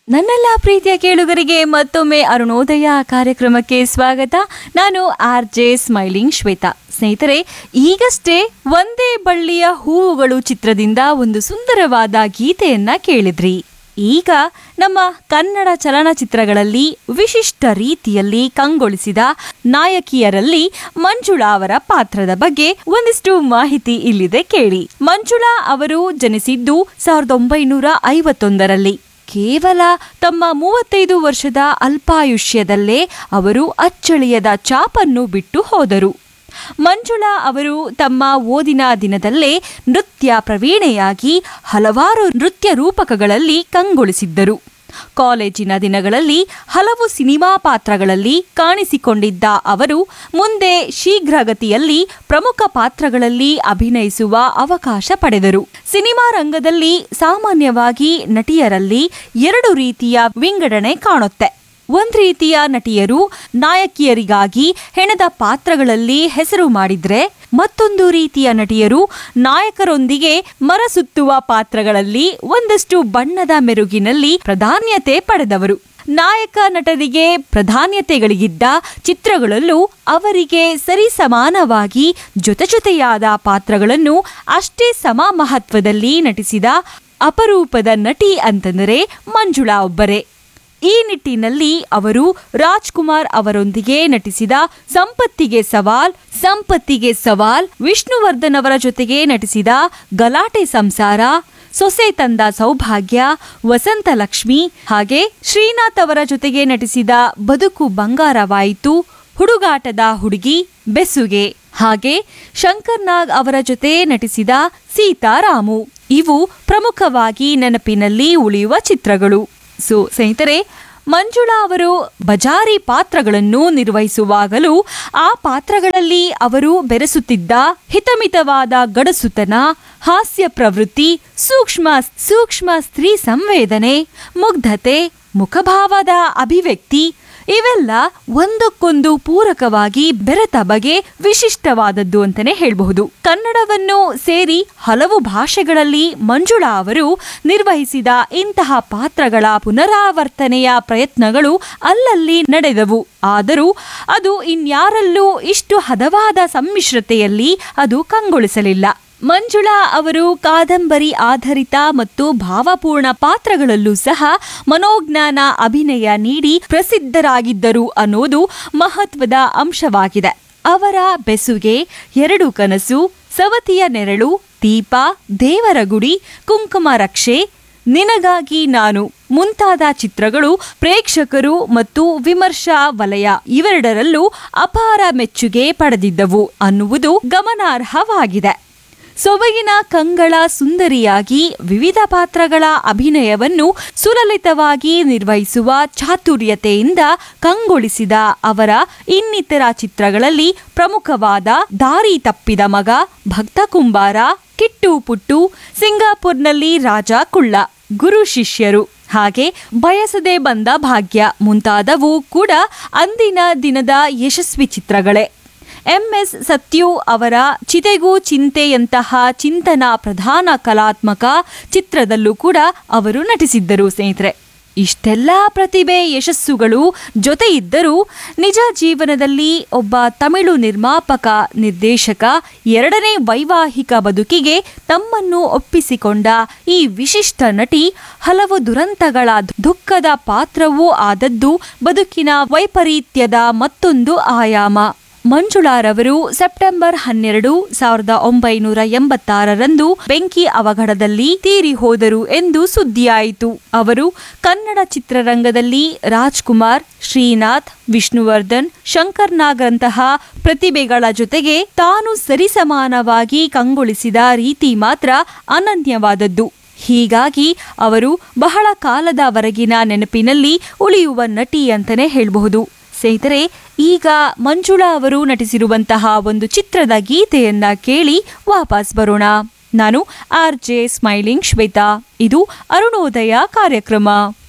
ನನ್ನೆಲ್ಲ ಪ್ರೀತಿಯ ಕೇಳುಗರಿಗೆ ಮತ್ತೊಮ್ಮೆ ಅರುಣೋದಯ ಕಾರ್ಯಕ್ರಮಕ್ಕೆ ಸ್ವಾಗತ ನಾನು ಆರ್ ಜೆ ಸ್ಮೈಲಿಂಗ್ ಶ್ವೇತಾ ಸ್ನೇಹಿತರೆ ಈಗಷ್ಟೇ ಒಂದೇ ಬಳ್ಳಿಯ ಹೂವುಗಳು ಚಿತ್ರದಿಂದ ಒಂದು ಸುಂದರವಾದ ಗೀತೆಯನ್ನ ಕೇಳಿದ್ರಿ ಈಗ ನಮ್ಮ ಕನ್ನಡ ಚಲನಚಿತ್ರಗಳಲ್ಲಿ ವಿಶಿಷ್ಟ ರೀತಿಯಲ್ಲಿ ಕಂಗೊಳಿಸಿದ ನಾಯಕಿಯರಲ್ಲಿ ಮಂಜುಳಾ ಅವರ ಪಾತ್ರದ ಬಗ್ಗೆ ಒಂದಿಷ್ಟು ಮಾಹಿತಿ ಇಲ್ಲಿದೆ ಕೇಳಿ ಮಂಜುಳಾ ಅವರು ಜನಿಸಿದ್ದು ಸಾವಿರದ ಒಂಬೈನೂರ ಐವತ್ತೊಂದರಲ್ಲಿ ಕೇವಲ ತಮ್ಮ ಮೂವತ್ತೈದು ವರ್ಷದ ಅಲ್ಪಾಯುಷ್ಯದಲ್ಲೇ ಅವರು ಅಚ್ಚಳಿಯದ ಚಾಪನ್ನು ಬಿಟ್ಟು ಹೋದರು ಮಂಜುಳಾ ಅವರು ತಮ್ಮ ಓದಿನ ದಿನದಲ್ಲೇ ನೃತ್ಯ ಪ್ರವೀಣೆಯಾಗಿ ಹಲವಾರು ನೃತ್ಯ ರೂಪಕಗಳಲ್ಲಿ ಕಂಗೊಳಿಸಿದ್ದರು ಕಾಲೇಜಿನ ದಿನಗಳಲ್ಲಿ ಹಲವು ಸಿನಿಮಾ ಪಾತ್ರಗಳಲ್ಲಿ ಕಾಣಿಸಿಕೊಂಡಿದ್ದ ಅವರು ಮುಂದೆ ಶೀಘ್ರಗತಿಯಲ್ಲಿ ಪ್ರಮುಖ ಪಾತ್ರಗಳಲ್ಲಿ ಅಭಿನಯಿಸುವ ಅವಕಾಶ ಪಡೆದರು ಸಿನಿಮಾ ರಂಗದಲ್ಲಿ ಸಾಮಾನ್ಯವಾಗಿ ನಟಿಯರಲ್ಲಿ ಎರಡು ರೀತಿಯ ವಿಂಗಡಣೆ ಕಾಣುತ್ತೆ ಒಂದ್ ರೀತಿಯ ನಟಿಯರು ನಾಯಕಿಯರಿಗಾಗಿ ಹೆಣೆದ ಪಾತ್ರಗಳಲ್ಲಿ ಹೆಸರು ಮಾಡಿದ್ರೆ ಮತ್ತೊಂದು ರೀತಿಯ ನಟಿಯರು ನಾಯಕರೊಂದಿಗೆ ಮರಸುತ್ತುವ ಪಾತ್ರಗಳಲ್ಲಿ ಒಂದಷ್ಟು ಬಣ್ಣದ ಮೆರುಗಿನಲ್ಲಿ ಪ್ರಾಧಾನ್ಯತೆ ಪಡೆದವರು ನಾಯಕ ನಟರಿಗೆ ಪ್ರಾಧಾನ್ಯತೆಗಳಿಗಿದ್ದ ಚಿತ್ರಗಳಲ್ಲೂ ಅವರಿಗೆ ಸರಿಸಮಾನವಾಗಿ ಜೊತೆ ಜೊತೆಯಾದ ಪಾತ್ರಗಳನ್ನು ಅಷ್ಟೇ ಸಮ ಮಹತ್ವದಲ್ಲಿ ನಟಿಸಿದ ಅಪರೂಪದ ನಟಿ ಅಂತಂದರೆ ಮಂಜುಳಾ ಒಬ್ಬರೇ ಈ ನಿಟ್ಟಿನಲ್ಲಿ ಅವರು ರಾಜ್ಕುಮಾರ್ ಅವರೊಂದಿಗೆ ನಟಿಸಿದ ಸಂಪತ್ತಿಗೆ ಸವಾಲ್ ಸಂಪತ್ತಿಗೆ ಸವಾಲ್ ವಿಷ್ಣುವರ್ಧನ್ ಅವರ ಜೊತೆಗೆ ನಟಿಸಿದ ಗಲಾಟೆ ಸಂಸಾರ ಸೊಸೆ ತಂದ ಸೌಭಾಗ್ಯ ವಸಂತ ಲಕ್ಷ್ಮಿ ಹಾಗೆ ಶ್ರೀನಾಥ್ ಅವರ ಜೊತೆಗೆ ನಟಿಸಿದ ಬದುಕು ಬಂಗಾರವಾಯಿತು ಹುಡುಗಾಟದ ಹುಡುಗಿ ಬೆಸುಗೆ ಹಾಗೆ ಶಂಕರ್ ನಾಗ್ ಅವರ ಜೊತೆ ನಟಿಸಿದ ಸೀತಾರಾಮು ಇವು ಪ್ರಮುಖವಾಗಿ ನೆನಪಿನಲ್ಲಿ ಉಳಿಯುವ ಚಿತ್ರಗಳು ಸೊ ಸ್ನೇಹಿತರೆ ಮಂಜುಳಾ ಅವರು ಬಜಾರಿ ಪಾತ್ರಗಳನ್ನು ನಿರ್ವಹಿಸುವಾಗಲೂ ಆ ಪಾತ್ರಗಳಲ್ಲಿ ಅವರು ಬೆರೆಸುತ್ತಿದ್ದ ಹಿತಮಿತವಾದ ಗಡಸುತನ ಹಾಸ್ಯ ಪ್ರವೃತ್ತಿ ಸೂಕ್ಷ್ಮ ಸೂಕ್ಷ್ಮ ಸ್ತ್ರೀ ಸಂವೇದನೆ ಮುಗ್ಧತೆ ಮುಖಭಾವದ ಅಭಿವ್ಯಕ್ತಿ ಇವೆಲ್ಲ ಒಂದಕ್ಕೊಂದು ಪೂರಕವಾಗಿ ಬೆರೆತ ಬಗೆ ವಿಶಿಷ್ಟವಾದದ್ದು ಅಂತಾನೆ ಹೇಳಬಹುದು ಕನ್ನಡವನ್ನು ಸೇರಿ ಹಲವು ಭಾಷೆಗಳಲ್ಲಿ ಮಂಜುಳಾ ಅವರು ನಿರ್ವಹಿಸಿದ ಇಂತಹ ಪಾತ್ರಗಳ ಪುನರಾವರ್ತನೆಯ ಪ್ರಯತ್ನಗಳು ಅಲ್ಲಲ್ಲಿ ನಡೆದವು ಆದರೂ ಅದು ಇನ್ಯಾರಲ್ಲೂ ಇಷ್ಟು ಹದವಾದ ಸಮ್ಮಿಶ್ರತೆಯಲ್ಲಿ ಅದು ಕಂಗೊಳಿಸಲಿಲ್ಲ ಮಂಜುಳಾ ಅವರು ಕಾದಂಬರಿ ಆಧಾರಿತ ಮತ್ತು ಭಾವಪೂರ್ಣ ಪಾತ್ರಗಳಲ್ಲೂ ಸಹ ಮನೋಜ್ಞಾನ ಅಭಿನಯ ನೀಡಿ ಪ್ರಸಿದ್ಧರಾಗಿದ್ದರು ಅನ್ನೋದು ಮಹತ್ವದ ಅಂಶವಾಗಿದೆ ಅವರ ಬೆಸುಗೆ ಎರಡು ಕನಸು ಸವತಿಯ ನೆರಳು ದೀಪ ದೇವರ ಗುಡಿ ಕುಂಕುಮ ರಕ್ಷೆ ನಿನಗಾಗಿ ನಾನು ಮುಂತಾದ ಚಿತ್ರಗಳು ಪ್ರೇಕ್ಷಕರು ಮತ್ತು ವಿಮರ್ಶಾ ವಲಯ ಇವೆರಡರಲ್ಲೂ ಅಪಾರ ಮೆಚ್ಚುಗೆ ಪಡೆದಿದ್ದವು ಅನ್ನುವುದು ಗಮನಾರ್ಹವಾಗಿದೆ ಸೊಬಗಿನ ಕಂಗಳ ಸುಂದರಿಯಾಗಿ ವಿವಿಧ ಪಾತ್ರಗಳ ಅಭಿನಯವನ್ನು ಸುಲಲಿತವಾಗಿ ನಿರ್ವಹಿಸುವ ಚಾತುರ್ಯತೆಯಿಂದ ಕಂಗೊಳಿಸಿದ ಅವರ ಇನ್ನಿತರ ಚಿತ್ರಗಳಲ್ಲಿ ಪ್ರಮುಖವಾದ ದಾರಿ ತಪ್ಪಿದ ಮಗ ಭಕ್ತ ಕುಂಬಾರ ಕಿಟ್ಟು ಪುಟ್ಟು ಸಿಂಗಾಪುರ್ನಲ್ಲಿ ರಾಜ ಕುಳ್ಳ ಗುರು ಶಿಷ್ಯರು ಹಾಗೆ ಬಯಸದೆ ಬಂದ ಭಾಗ್ಯ ಮುಂತಾದವು ಕೂಡ ಅಂದಿನ ದಿನದ ಯಶಸ್ವಿ ಚಿತ್ರಗಳೇ ಎಂಎಸ್ ಸತ್ಯು ಅವರ ಚಿತೆಗೂ ಚಿಂತೆಯಂತಹ ಚಿಂತನ ಪ್ರಧಾನ ಕಲಾತ್ಮಕ ಚಿತ್ರದಲ್ಲೂ ಕೂಡ ಅವರು ನಟಿಸಿದ್ದರು ಸ್ನೇಹಿತರೆ ಇಷ್ಟೆಲ್ಲ ಪ್ರತಿಭೆ ಯಶಸ್ಸುಗಳು ಜೊತೆ ಇದ್ದರೂ ನಿಜ ಜೀವನದಲ್ಲಿ ಒಬ್ಬ ತಮಿಳು ನಿರ್ಮಾಪಕ ನಿರ್ದೇಶಕ ಎರಡನೇ ವೈವಾಹಿಕ ಬದುಕಿಗೆ ತಮ್ಮನ್ನು ಒಪ್ಪಿಸಿಕೊಂಡ ಈ ವಿಶಿಷ್ಟ ನಟಿ ಹಲವು ದುರಂತಗಳ ದುಃಖದ ಪಾತ್ರವೂ ಆದದ್ದು ಬದುಕಿನ ವೈಪರೀತ್ಯದ ಮತ್ತೊಂದು ಆಯಾಮ ಮಂಜುಳಾರವರು ಸೆಪ್ಟೆಂಬರ್ ಹನ್ನೆರಡು ಸಾವಿರದ ಒಂಬೈನೂರ ಎಂಬತ್ತಾರರಂದು ಬೆಂಕಿ ಅವಘಡದಲ್ಲಿ ತೀರಿ ಹೋದರು ಎಂದು ಸುದ್ದಿಯಾಯಿತು ಅವರು ಕನ್ನಡ ಚಿತ್ರರಂಗದಲ್ಲಿ ರಾಜ್ಕುಮಾರ್ ಶ್ರೀನಾಥ್ ವಿಷ್ಣುವರ್ಧನ್ ಶಂಕರ್ ನಾಗ್ರಂತಹ ಪ್ರತಿಭೆಗಳ ಜೊತೆಗೆ ತಾನು ಸರಿಸಮಾನವಾಗಿ ಕಂಗೊಳಿಸಿದ ರೀತಿ ಮಾತ್ರ ಅನನ್ಯವಾದದ್ದು ಹೀಗಾಗಿ ಅವರು ಬಹಳ ಕಾಲದವರೆಗಿನ ನೆನಪಿನಲ್ಲಿ ಉಳಿಯುವ ನಟಿ ಅಂತಾನೆ ಹೇಳಬಹುದು ಸ್ನೇಹಿತರೆ ಈಗ ಮಂಜುಳಾ ಅವರು ನಟಿಸಿರುವಂತಹ ಒಂದು ಚಿತ್ರದ ಗೀತೆಯನ್ನ ಕೇಳಿ ವಾಪಸ್ ಬರೋಣ ನಾನು ಆರ್ ಜೆ ಸ್ಮೈಲಿಂಗ್ ಶ್ವೇತಾ ಇದು ಅರುಣೋದಯ ಕಾರ್ಯಕ್ರಮ